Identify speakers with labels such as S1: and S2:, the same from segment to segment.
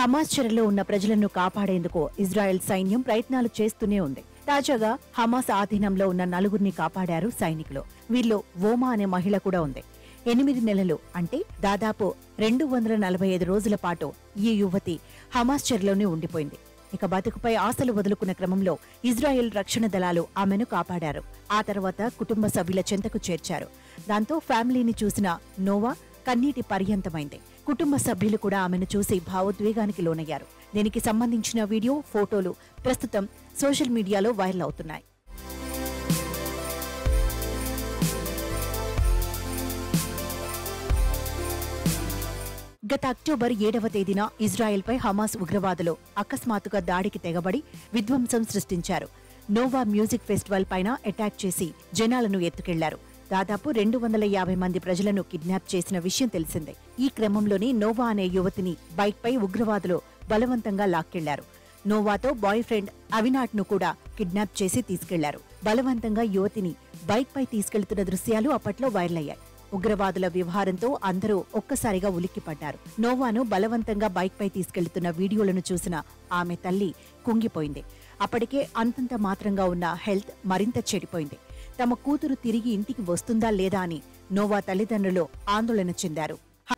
S1: Hamas చెరలో ఉన్న ప్రజలను కాపాడేందుకు ఇజ్రాయెల్ సైన్యం ప్రయత్నాలు చేస్తూనే ఉంది తాజాగా హమాస్ ఆధీనంలో ఉన్న నలుగురిని కాపాడారు సైనికులు వీరిలో ఓమా అనే మహిళ కూడా ఉంది ఎనిమిది నెలలు అంటే దాదాపు రెండు వందల నలభై ఐదు రోజుల పాటు ఈ యువతి హమాస్ చెరలోనే ఉండిపోయింది ఇక బతుకుపై ఆశలు వదులుకున్న క్రమంలో ఇజ్రాయెల్ రక్షణ దళాలు ఆమెను కాపాడారు ఆ తర్వాత కుటుంబ సభ్యుల చెంతకు చేర్చారు దాంతో ఫ్యామిలీని చూసిన నోవా కన్నీటి పర్యంతమైంది కుటుంబ సభ్యులు కూడా ఆమెను చూసి భావోద్వేగానికి లోనయ్యారు దీనికి సంబంధించిన వీడియో ఫోటోలు ప్రస్తుతం సోషల్ మీడియాలో వైరల్ అవుతున్నాయి గత అక్టోబర్ ఏడవ తేదీన ఇజ్రాయెల్పై హమాస్ ఉగ్రవాదులు అకస్మాత్తుగా దాడికి తెగబడి విధ్వంసం సృష్టించారు నోవా మ్యూజిక్ ఫెస్టివల్ పైన అటాక్ చేసి జనాలను ఎత్తుకెళ్లారు దాదాపు రెండు వందల యాభై మంది ప్రజలను కిడ్నాప్ చేసిన విషయం తెలిసిందే ఈ క్రమంలోనే నోవా అనే యువతిని బైక్పై ఉగ్రవాదులు బలవంతంగా లాక్కెళ్లారు నోవాతో బాయ్ ఫ్రెండ్ అవినాట్ ను కూడా కిడ్నాప్ చేసి తీసుకెళ్లారు బలవంతంగా యువతిని బైక్పై తీసుకెళ్తున్న దృశ్యాలు అప్పట్లో వైరల్ అయ్యాయి ఉగ్రవాదుల వ్యవహారంతో అందరూ ఒక్కసారిగా ఉలిక్కిపడ్డారు నోవాను బలవంతంగా బైక్పై తీసుకెళ్తున్న వీడియోలను చూసిన ఆమె తల్లి కుంగిపోయింది అప్పటికే అంతంత మాత్రంగా ఉన్న హెల్త్ మరింత చెడిపోయింది తమ కూతురు తిరిగి ఇంటికి వస్తుందా లేదా అని నోవా తల్లిదండ్రులు ఆందోళన చెందారు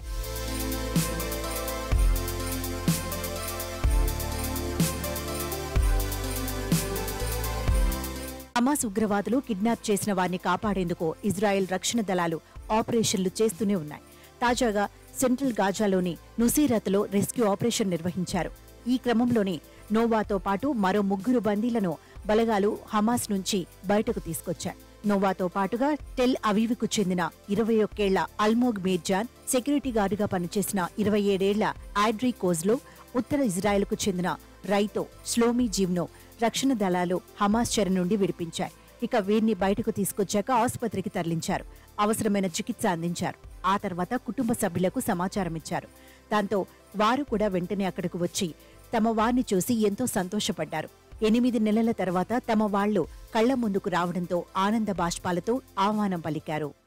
S1: హమాస్ ఉగ్రవాదులు కిడ్నాప్ చేసిన వారిని కాపాడేందుకు ఇజ్రాయెల్ రక్షణ దళాలు ఆపరేషన్లు చేస్తూనే ఉన్నాయి తాజాగా సెంట్రల్ గాజాలోని నుసీరత్లో రెస్క్యూ ఆపరేషన్ నిర్వహించారు ఈ క్రమంలోనే నోవాతో పాటు మరో ముగ్గురు బందీలను బలగాలు హమాస్ నుంచి బయటకు తీసుకొచ్చాయి నోవాతో పాటుగా టెల్ అవీవ్కు చెందిన ఇరవై ఒక్కేళ్ల అల్మోగ్ మీర్జాన్ సెక్యూరిటీ గార్డుగా పనిచేసిన ఇరవై ఏడేళ్ల ఆడ్రీ కోజ్లో ఉత్తర ఇజ్రాయెల్కు చెందిన రైతో స్లోమీ జీవ్నో రక్షణ దళాలు హమాస్ చెర నుండి విడిపించాయి ఇక వీరిని బయటకు తీసుకొచ్చాక ఆసుపత్రికి తరలించారు అవసరమైన చికిత్స అందించారు ఆ తర్వాత కుటుంబ సభ్యులకు సమాచారం ఇచ్చారు దాంతో వారు కూడా వెంటనే అక్కడకు వచ్చి తమ వారిని చూసి ఎంతో సంతోషపడ్డారు ఎనిమిది నెలల తర్వాత తమ వాళ్లు కళ్ల ముందుకు రావడంతో ఆనంద బాష్పాలతో ఆహ్వానం పలికారు